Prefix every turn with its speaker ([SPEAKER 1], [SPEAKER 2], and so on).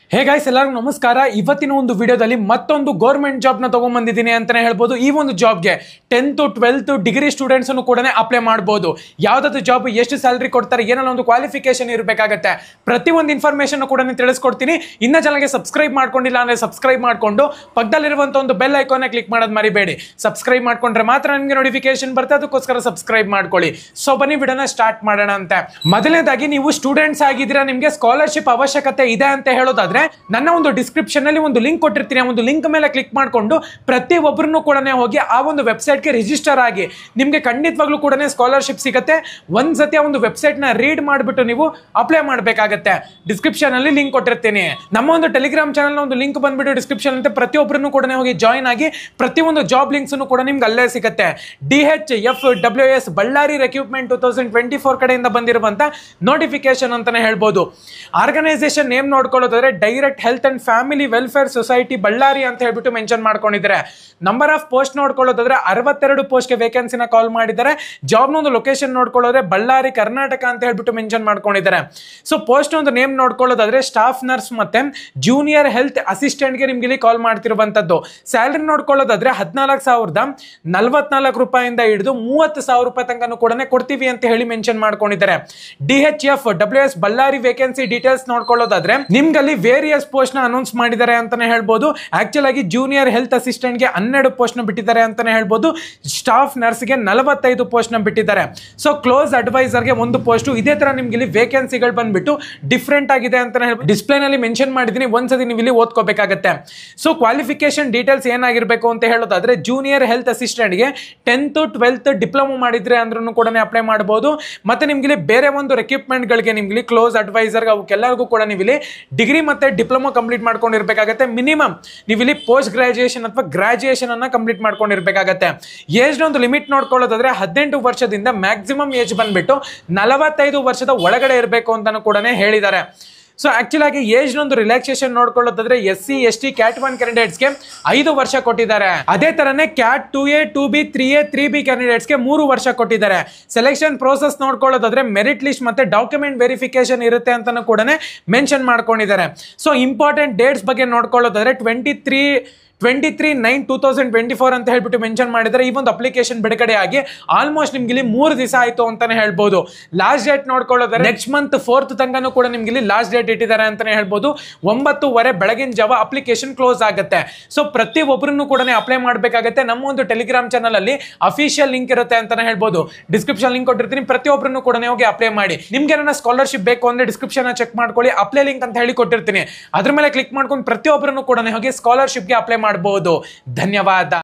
[SPEAKER 1] hey guys ಎಲ್ಲರಿಗೂ ನಮಸ್ಕಾರ ಇವತ್ತಿನ ಒಂದು ವಿಡಿಯೋದಲ್ಲಿ ಮತ್ತೊಂದು ಗೌರ್ಮೆಂಟ್ ಜಾಬ್ನ ತಗೊಂಡ್ಬಂದಿದ್ದೀನಿ ಅಂತಾನೆ ಹೇಳ್ಬೋದು ಈ ಒಂದು ಜಾಬ್ಗೆ ಟೆಂತ್ ಟ್ವೆಲ್ತ್ ಡಿಗ್ರಿ ಸ್ಟೂಡೆಂಟ್ಸ್ ಕೂಡ ಅಪ್ಲೈ ಮಾಡ್ಬೋದು ಯಾವ್ದಾದ್ರು ಜಾಬ್ ಎಷ್ಟು ಸ್ಯಾಲರಿ ಕೊಡ್ತಾರೆ ಏನೆಲ್ಲ ಒಂದು ಕ್ವಾಲಿಫಿಕೇಶನ್ ಇರಬೇಕಾಗತ್ತೆ ಪ್ರತಿಯೊಂದು ಇನ್ಫಾರ್ಮೇಶನ್ ಕೂಡ ನಾನು ತಿಳಿಸ್ಕೊಡ್ತೀನಿ ಇನ್ನ ಚಾನಲ್ಗೆ ಸಬ್ಸ್ಕ್ರೈಬ್ ಮಾಡ್ಕೊಂಡಿಲ್ಲ ಅಂದ್ರೆ ಸಬ್ಸ್ಕ್ರೈಬ್ ಮಾಡ್ಕೊಂಡು ಪಕ್ಕದಲ್ಲಿರುವಂತ ಒಂದು ಬೆಲ್ ಐಕಾನ್ ಕ್ಲಿಕ್ ಮಾಡೋದು ಮರಿಬೇಡಿ ಸಬ್ಸ್ಕ್ರೈಬ್ ಮಾಡ್ಕೊಂಡ್ರೆ ಮಾತ್ರ ನಿಮಗೆ ನೋಟಿಫಿಕೇಶನ್ ಬರುತ್ತೆ ಅದಕ್ಕೋಸ್ಕರ ಸಬ್ಸ್ಕ್ರೈಬ್ ಮಾಡ್ಕೊಳ್ಳಿ ಸೊ ಬನ್ನಿ ವಿಡಿಯೋನ ಸ್ಟಾರ್ಟ್ ಮಾಡೋಣ ಅಂತ ಮೊದಲನೇದಾಗಿ ನೀವು ಸ್ಟೂಡೆಂಟ್ಸ್ ಆಗಿದ್ದೀರಾ ನಿಮಗೆ ಸ್ಕಾಲರ್ಶಿಪ್ ಅವಶ್ಯಕತೆ ಇದೆ ಅಂತ ಹೇಳೋದಾದ್ರೆ ನನ್ನ ಒಂದು ಡಿಸ್ಕ್ರಿಪ್ಷನ್ ಅಲ್ಲಿ ಒಂದು ಲಿಂಕ್ ಕೊಟ್ಟಿರ್ತೀನಿ ಆ ಒಂದು ಲಿಂಕ್ ಮೇಲೆ ಕ್ಲಿಕ್ ಮಾಡ್ಕೊಂಡು ಪ್ರತಿ ಒಬ್ಬರನ್ನು ಕೂಡ ಹೋಗಿ ಆ ಒಂದು ವೆಬ್ಸೈಟ್ಗೆ ರಿಜಿಸ್ಟರ್ ಆಗಿ ನಿಮಗೆ ಖಂಡಿತವಾಗ್ಲೂ ಕೂಡ ಸ್ಕಾಲರ್ಶಿಪ್ ಸಿಗುತ್ತೆ ಒಂದ್ಸತಿ ಆ ಒಂದು ವೆಬ್ಸೈಟ್ ನ ರೀಡ್ ಮಾಡಿಬಿಟ್ಟು ನೀವು ಅಪ್ಲೈ ಮಾಡಬೇಕಾಗತ್ತೆ ಡಿಸ್ಕ್ರಿಪ್ಷನ್ ಅಲ್ಲಿ ಲಿಂಕ್ ಕೊಟ್ಟಿರ್ತೀನಿ ನಮ್ಮ ಒಂದು ಟೆಲಿಗ್ರಾಮ್ ಚಾನಲ್ ಒಂದು ಲಿಂಕ್ ಬಂದ್ಬಿಟ್ಟು ಡಿಸ್ಕ್ರಿಪ್ಷನ್ ಅಂತ ಪ್ರತಿಯೊಬ್ಬರನ್ನು ಕೂಡ ಹೋಗಿ ಜಾಯ್ನ್ ಆಗಿ ಪ್ರತಿಯೊಂದು ಜಾಬ್ ಲಿಂಕ್ಸ್ ಕೂಡ ನಿಮ್ಗೆ ಅಲ್ಲೇ ಸಿಗುತ್ತೆ D H F W S Ballari recruitment two thousand twenty four ಕಡೆಯಿಂದ ಬಂದಿರುವಂತ ನೋಟಿಫಿಕೇಶನ್ ಅಂತಾನೆ ಹೇಳ್ಬೋದು ಆರ್ಗನೈಸೇಷನ್ ನೇಮ್ ನೋಡ್ಕೊಳ್ಳೋದಾದ್ರೆ direct health and family welfare society Ballari ಅಂತ ಹೇಳ್ಬಿಟ್ಟು ಮೆನ್ಷನ್ ಮಾಡ್ಕೊಂಡಿದ್ದಾರೆ ನಂಬರ್ ಆಫ್ ಪೋಸ್ಟ್ ನೋಡ್ಕೊಳ್ಳೋದಾದ್ರೆ ಅರವತ್ತೆರಡು ಪೋಸ್ಟ್ಗೆ ವೇಕೆನ್ಸಿನ ಕಾಲ್ ಮಾಡಿದ್ದಾರೆ ಜಾಬ್ನ ಒಂದು ಲೊಕೇಶನ್ ನೋಡ್ಕೊಳ್ಳೋದ್ರೆ ಬಳ್ಳಾರಿ ಕರ್ನಾಟಕ ಅಂತ ಹೇಳ್ಬಿಟ್ಟು ಮೆನ್ಷನ್ ಮಾಡ್ಕೊಂಡಿದ್ದಾರೆ ಸೊ ಪೋಸ್ಟ್ ಒಂದು ನೇಮ್ ನೋಡ್ಕೊಳ್ಳೋದಾದ್ರೆ ಸ್ಟಾಫ್ ನರ್ಸ್ ಮತ್ತೆ ಜೂನಿಯರ್ ಹೆಲ್ತ್ ಅಸಿಸ್ಟೆಂಟ್ಗೆ ನಿಮ್ಗೆ ಇಲ್ಲಿ ಕಾಲ್ ಮಾಡ್ತಿರುವಂತದ್ದು ಸ್ಯಾಲ್ರಿ ನೋಡ್ಕೊಳ್ಳೋದಾದ್ರೆ ಹದಿನಾಲ್ಕು ಸಾವಿರದ ನಲ್ವತ್ನಾಲ್ಕು ರೂಪಾಯಿಂದ ಹಿಡಿದು ಮೂವತ್ತು ಸಾವಿರ ರೂಪಾಯಿ ತನಕ ಕೂಡ ಕೊಡ್ತೀವಿ ಅಂತ ಹೇಳಿ ಮೆನ್ಷನ್ ಮಾಡ್ಕೊಂಡಿದ್ದಾರೆ D H F W S Ballari vacancy details ನೋಡ್ಕೊಳ್ಳೋದಾದ್ರೆ ನಿಮ್ಗಲ್ಲಿ ವೇರಿಯಸ್ ಪೋಸ್ಟ್ ನ ಅನೌನ್ಸ್ ಮಾಡಿದ್ದಾರೆ ಅಂತಾನೆ ಹೇಳ್ಬೋದು ಆಕ್ಚುಲ್ ಆಗಿ ಜೂನಿಯರ್ ಹೆಲ್ತ್ ಅಸಿಸ್ಟೆಂಟ್ ಗೆ ಹನ್ನೆರಡು ಪೋಸ್ಟ್ ನ ಬಿಟ್ಟಿದ್ದಾರೆ ಅಂತಾನೆ ಹೇಳ್ಬೋದು ಸ್ಟಾಫ್ ನರ್ಸ್ ಗೆ ನಲವತ್ತೈದು ಪೋಸ್ಟ್ ನ ಬಿಟ್ಟಿದ್ದಾರೆ ಸೊ ಕ್ಲೋಸ್ ಅಡ್ವೈಸರ್ ಗೆ ಒಂದು ಪೋಸ್ಟ್ ಇದೇ ತರ ನಿಮ್ಗೆ ಇಲ್ಲಿ ವೇಕೆನ್ಸಿಗಳು ಬಂದ್ಬಿಟ್ಟು ಡಿಫ್ರೆಂಟ್ ಆಗಿದೆ ಅಂತಾನೆ ಹೇಳ್ಬೋದು ಡಿಸ್ಪ್ಲೇ ನಲ್ಲಿ ಮೆನ್ಷನ್ ಮಾಡಿದೀನಿ ಒಂದ್ಸತಿ ನೀವು ಇಲ್ಲಿ ಓದ್ಕೋಬೇಕಾಗತ್ತೆ ಸೊ ಕ್ವಾಲಿಫಿಕೇಶನ್ ಡೀಟೇಲ್ಸ್ ಏನಾಗಿರ್ಬೇಕು ಅಂತ ಹೇಳೋದಾದ್ರೆ ಜೂನಿಯರ್ ಹೆಲ್ತ್ ಅಸಿಸ್ಟೆಂಟ್ ಗೆ ಟೆಂತ್ ಟ್ವೆಲ್ತ್ ಡಿಪ್ಲೊಮಾ ಮಾಡಿದ್ರೆ ಅಂದ್ರೂ ಕೂಡ ಅಪ್ಲೈ ಮಾಡಬಹುದು ಮತ್ತೆ ನಿಮ್ಗೆ ಇಲ್ಲಿ ಬೇರೆ ಒಂದು ರೆಕ್ವಿಪ್ಮೆಂಟ್ ಗಳಿಗೆ ನಿಮ್ಗೆ ಇಲ್ಲಿ ಕ್ಲೋಸ್ ಅಡ್ವೈಸರ್ ಅವಕ್ಕೆಲ್ಲರಿಗೂ ಕೂಡ ನೀವು ಇಲ್ಲಿ ಡಿಗ್ರಿ ಮತ್ತೆ ಡಿಪ್ಲೊಮಾ ಕಂಪ್ಲೀಟ್ ಮಾಡ್ಕೊಂಡಿರ್ಬೇಕಾಗತ್ತೆ ಮಿನಿಮಮ್ ನೀವು ಇಲ್ಲಿ ಪೋಸ್ಟ್ ಗ್ರಾಜುಯೇಷನ್ ಅಥವಾ ಗ್ರಾಜುಯೇಷನ್ ಅನ್ನ ಕಂಪ್ಲೀಟ್ ಮಾಡ್ಕೊಂಡಿರ್ಬೇಕಾಗತ್ತೆ ಏಜ್ ಒಂದು ಲಿಮಿಟ್ ನೋಡ್ಕೊಳ್ಳೋದಾದ್ರೆ ಹದಿನೆಂಟು ವರ್ಷದಿಂದ ಮ್ಯಾಕ್ಸಿಮಮ್ ಏಜ್ ಬಂದ್ಬಿಟ್ಟು ನಲವತ್ತೈದು ವರ್ಷದ ಒಳಗಡೆ ಇರಬೇಕು ಅಂತಾನು ಕೂಡ ಹೇಳಿದ್ದಾರೆ ಸೊ ಆಕ್ಚುಲ್ ಆಗಿ ಏಜ್ ಒಂದು ರಿಲ್ಯಾಕ್ಸೇಷನ್ ನೋಡ್ಕೊಳ್ಳೋದಾದ್ರೆ S C S T cat one ಕ್ಯಾಂಡಿಡೇಟ್ಸ್ಗೆ ಐದು ವರ್ಷ ಕೊಟ್ಟಿದ್ದಾರೆ ಅದೇ ತರನೇ cat two A two B three A three B ಕ್ಯಾಂಡಿಡೇಟ್ಸ್ಗೆ ಮೂರು ವರ್ಷ ಕೊಟ್ಟಿದ್ದಾರೆ ಸೆಲೆಕ್ಷನ್ ಪ್ರೋಸೆಸ್ ನೋಡ್ಕೊಳ್ಳೋದಾದ್ರೆ ಮೆರಿಟ್ ಲಿಸ್ಟ್ ಮತ್ತೆ ಡಾಕ್ಯುಮೆಂಟ್ ವೆರಿಫಿಕೇಶನ್ ಇರುತ್ತೆ ಅಂತಾನು ಕೂಡ ಮೆನ್ಷನ್ ಮಾಡ್ಕೊಂಡಿದ್ದಾರೆ ಸೊ ಇಂಪಾರ್ಟೆಂಟ್ ಡೇಟ್ಸ್ ಬಗ್ಗೆ ನೋಡ್ಕೊಳ್ಳೋದಾದ್ರೆ twenty three twenty three nine two thousand twenty four ಅಂತ ಹೇಳ್ಬಿಟ್ಟು ಮೆನ್ಷನ್ ಮಾಡಿದರೆ ಈ ಒಂದು ಅಪ್ಲಿಕೇಶನ್ ಬಿಡುಗಡೆ ಆಗಿ ಆಲ್ಮೋಸ್ಟ್ ನಿಮ್ಗೆ ಇಲ್ಲಿ ಮೂರು ದಿವಸ ಆಯ್ತು ಅಂತಾನೆ ಹೇಳ್ಬೋದು ಲಾಸ್ಟ್ ಡೇಟ್ ನೋಡ್ಕೊಳ್ಳೋದಾದ್ರೆ ನೆಕ್ಸ್ಟ್ ಮಂತ್ ಫೋರ್ತ್ ತನಕನೂ ಕೂಡ ನಿಮ್ಗೆ ಇಲ್ಲಿ ಲಾಸ್ಟ್ ಡೇಟ್ ಇಟ್ಟಿದ್ದಾರೆ ಅಂತಾನೆ ಹೇಳ್ಬೋದು ಒಂಬತ್ತುವರೆ ಬೆಳಗಿನ ಜಾವ ಅಪ್ಲಿಕೇಶನ್ ಕ್ಲೋಸ್ ಆಗುತ್ತೆ ಸೊ ಪ್ರತಿ ಒಬ್ಬರನ್ನು ಕೂಡ ಅಪ್ಲೈ ಮಾಡಬೇಕಾಗುತ್ತೆ ನಮ್ಮ ಒಂದು ಟೆಲಿಗ್ರಾಮ್ ಚಾನಲ್ ಅಲ್ಲಿ ಅಫಿಷಿಯಲ್ ಲಿಂಕ್ ಇರುತ್ತೆ ಅಂತಾನೆ ಹೇಳ್ಬೋದು ಡಿಸ್ಕ್ರಿಪ್ಷನ್ ಲಿಂಕ್ ಕೊಟ್ಟಿರ್ತೀನಿ ಪ್ರತಿಯೊಬ್ಬರನ್ನು ಕೂಡ ಹೋಗಿ ಅಪ್ಲೈ ಮಾಡಿ ನಿಮ್ಗೆ ಏನಾರ ಸ್ಕಾಲರ್ಶಿಪ್ ಬೇಕು ಅಂದ್ರೆ ಡಿಸ್ಕ್ರಿಪ್ಷನ್ ಚೆಕ್ ಮಾಡ್ಕೊಳ್ಳಿ ಅಪ್ಲೈ ಲಿಂಕ್ ಅಂತ ಹೇಳಿ ಕೊಟ್ಟಿರ್ತೀನಿ ಅದ್ರ ಮೇಲೆ ಕ್ಲಿಕ್ ಮಾಡ್ಕೊಂಡು ಪ್ರತಿಯೊಬ್ಬರನ್ನು ಕೂಡ ಹೋಗಿ ಸ್ಕಾಲರ್ಶಿಪ್ಗೆ ಅಪ್ಲೈ ಮಾಡಬಹುದು ಧನ್ಯವಾದ